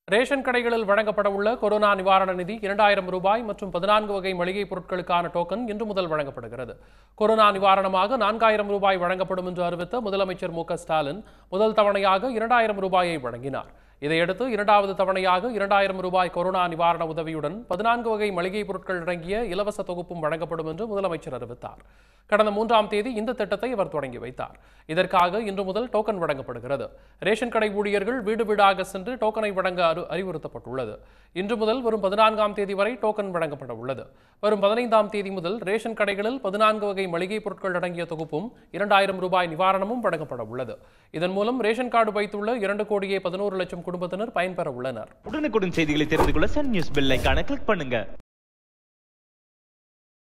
ration கடைகளில் வழங்கப்பட உள்ள கொரோனா நிவாரண நிதி இரண்டாயிரம் ரூபாய் மற்றும் பதினான்கு வகை மளிகை பொருட்களுக்கான டோக்கன் இன்று முதல் வழங்கப்படுகிறது கொரோனா நிவாரணமாக நான்காயிரம் ரூபாய் வழங்கப்படும் என்று அறிவித்த முதலமைச்சர் மு க ஸ்டாலின் முதல் தவணையாக இரண்டாயிரம் ரூபாயை வழங்கினார் இதையடுத்து இரண்டாவது தவணையாக இரண்டாயிரம் ரூபாய் கொரோனா நிவாரண உதவியுடன் பதினான்கு வகை மளிகை பொருட்கள் அடங்கிய இலவச தொகுப்பும் வழங்கப்படும் என்று முதலமைச்சர் அறிவித்தார் கடந்த மூன்றாம் தேதி இந்த திட்டத்தை அவர் தொடங்கி வைத்தார் இதற்காக இன்று முதல் டோக்கன் வழங்கப்படுகிறது ரேஷன் கடை ஊழியர்கள் வீடு வீடாக சென்று டோக்கனை வழங்க அறி- அறிவுறுத்தப்பட்டுள்ளது இன்று முதல் வரும் பதினான்காம் தேதி வரை டோக்கன் வழங்கப்பட உள்ளது வரும் பதினைந்தாம் தேதி முதல் ரேஷன் கடைகளில் பதினான்கு வகை மளிகை பொருட்கள் அடங்கிய தொகுப்பும் இரண்டாயிரம் ரூபாய் நிவாரணமும் வழங்கப்பட உள்ளது இதன் மூலம் ரேஷன் கார்டு வைத்துள்ள இரண்டு கோடியே பதினோரு லட்சம் குடும்பத்தினர் பயன்பெற உள்ளனர் உடனுக்குடன் செய்திகளை தெரிந்து கொள்ள சன் நியூஸ் பெல் ஐகானை கிளிக் பண்ணுங்க